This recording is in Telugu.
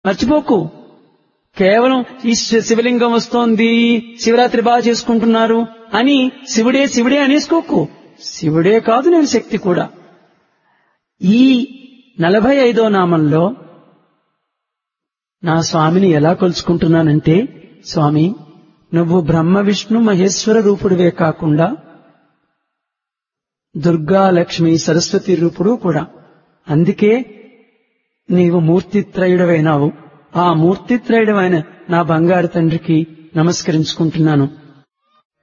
మర్చిపోకు కేవలం ఈ శి- శివలింగం వస్తోంది శివరాత్రి బాగా చేసుకుంటున్నారు అని శివుడే శివుడే అనేసుకోకు శివుడే కాదు నేను శక్తి కూడా ఈ నలభై ఐదో నామంలో నా స్వామిని ఎలా కొలుచుకుంటున్నానంటే స్వామి నువ్వు బ్రహ్మ విష్ణు మహేశ్వర రూపుడివే కాకుండా దుర్గా లక్ష్మి సరస్వతి రూపుడు కూడా అందుకే నీవు మూర్తిత్రయుడవైనావు ఆ మూర్తిత్రయుడమైన నా బంగారు తండ్రికి నమస్కరించుకుంటున్నాను